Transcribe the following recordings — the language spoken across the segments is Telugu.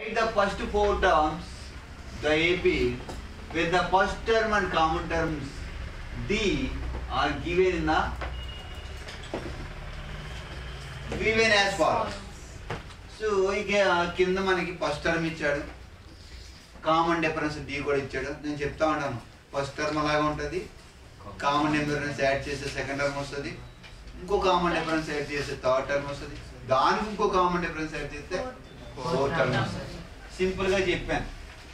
the first four terms, the AP, with the first term and common terms D are given in the given as follows. So ఇక కింద మనకి ఫస్ట్ టర్మ్ ఇచ్చాడు కామన్ డిఫరెన్స్ డి కూడా ఇచ్చాడు నేను చెప్తా ఉంటాను ఫస్ట్ టర్మ్ అలాగే ఉంటుంది కామన్ డిఫరెన్స్ యాడ్ చేస్తే సెకండ్ టర్మ్ వస్తుంది ఇంకో కామన్ డిఫరెన్స్ యాడ్ చేస్తే థర్డ్ టర్మ్ వస్తుంది దానికి ఇంకో కామన్ డిఫరెన్స్ యాడ్ చేస్తే ఫోర్త్ టర్మ్ వస్తుంది సింపుల్ గా చెప్పాను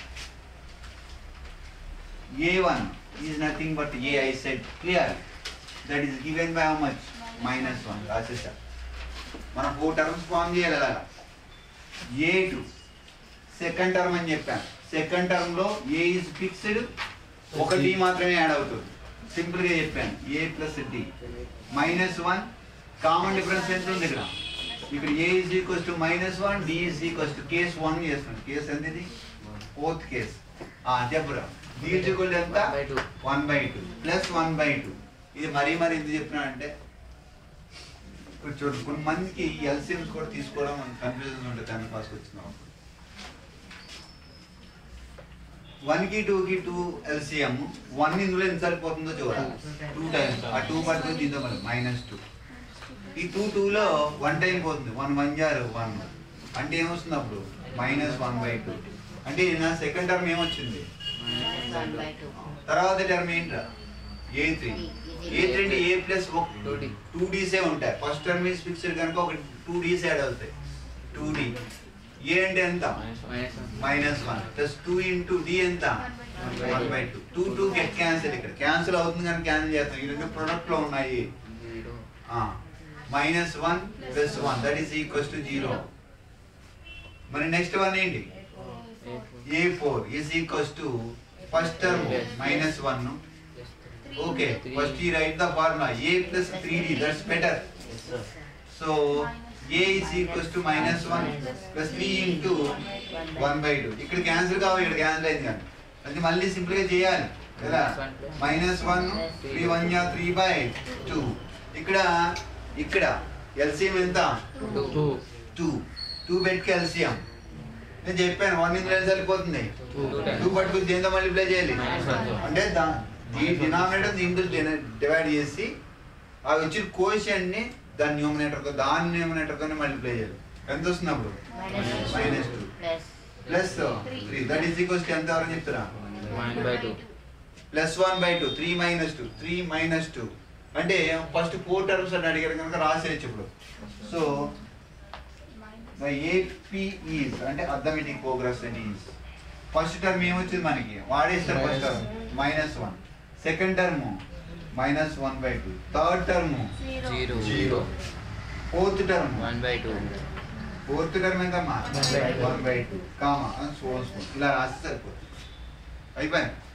A one is nothing but A I set clear that is given by how much minus one రాసేసా మనం ఫోర్ టర్మ్స్ ఫామ్ చేయాలి అలాగా ఏ టూ సెకండ్ టర్మ్ అని చెప్పాను సెకండ్ టర్మ్ లో ఏ ఇస్ ఫిక్స్డ్ ఒక డి మాత్రమే యాడ్ అవుతుంది సింపుల్ గా చెప్పాను A plus D minus one common difference ఎంత ఉంది ఇక్కడ ఇక్కడ A is equals to minus one D is equals to case one చేస్తున్నాం కేస్ ఎంత ఇది ఫోర్త్ కేస్ చెప్పురా డి ఇస్ ఈక్వల్ ఎంత by two. One by two plus one by two ఇది మరీ మరి ఎందుకు చెప్పినా అంటే ఇప్పుడు చూడు కొంతమందికి ఎల్సిఎంస్ కూడా తీసుకోవడం కన్ఫ్యూజన్ ఉంటుంది టెన్ క్లాస్ వచ్చినాం వన్ కి టూ కి టూ ఎల్సిఎం వన్ ఇందులో ఎంత సరిపోతుందో చూడాలి టూ టైమ్స్ ఆ టూ పట్టుకుని దీంతో మళ్ళీ మైనస్ టూ ఈ టూ టూలో వన్ టైం పోతుంది వన్ వన్ జార్ వన్ అంటే ఏమొస్తుంది అప్పుడు మైనస్ వన్ బై టూ అంటే నా సెకండ్ టర్మ్ ఏమొచ్చింది తర్వాత టర్మ్ ఏంట్రా ఏ త్రీ ఏ త్రీ అంటే A plus Two D. Two డీసే ఉంటాయి ఫస్ట్ టర్మ్ ఈస్ ఫిక్స్డ్ కనుక ఒక టూ డీస్ యాడ్ అవుతాయి టూ డి ఏ అంటే ఎంత Minus one. Minus one plus two into D ఎంత one by two two two get cancel ఇక్కడ క్యాన్సిల్ అవుతుంది కానీ క్యాన్సిల్ చేస్తాం ఈ రెండు ప్రొడక్ట్ లో ఉన్నాయి Zero. Minus one plus one that is equals to zero మరి నెక్స్ట్ వన్ ఏంటి Eight four. A four is equals to first term minus one Yes, sir. Okay Three. First ఈ write the formula A plus three D that's better Yes, sir. So A is equals to minus one plus three into one by two ఇక్కడ క్యాన్సిల్ కావాలి ఇక్కడ క్యాన్సిల్ అయింది కానీ అది మళ్ళీ సింపుల్ గా చేయాలి కదా మైనస్ వన్ త్రీ వన్ జా త్రీ బై టూ ఇక్కడ ఇక్కడ ఎల్సిఎం ఎంత Two. Two. Two two but LCM నేను చెప్పాను వన్ ఇందులో సరిపోతుంది Two. టూ పట్టుకుని దేంతో మల్టిప్లై చేయాలి Minus one. అంటే దా- ఈ డినామినేటర్ దీంతో డివైడ్ చేసి ఆ వచ్చిన కోషన్ ని దాని న్యూమినేటర్ తో దాని న్యూమినేటర్ తోనే మల్టిప్లై చేయాలి ఎంత వస్తుంది అప్పుడు minus two plus three that is equals ఎంత ఎవరని చెప్తారా One by two. Plus one by two three minus two three minus two అంటే ఫస్ట్ ఫోర్ టర్మ్స్ అని అడిగారు కనుక రాసేయచ్చు ఇప్పుడు సో ద ఏపీ ఈజ్ అంటే అర్థమెటిక్ ప్రోగ్రెస్ అని ఈజ్ ఫస్ట్ టర్మ్ ఏమొచ్చింది మనకి వాడేస్తారు first term minus one second term minus one by two third term Zero. Zero fourth term One by two. Fourth term ఎంతమ్మా One by two. One by two comma so ఇలా రాస్తే సరిపోతుంది అయిపోయింది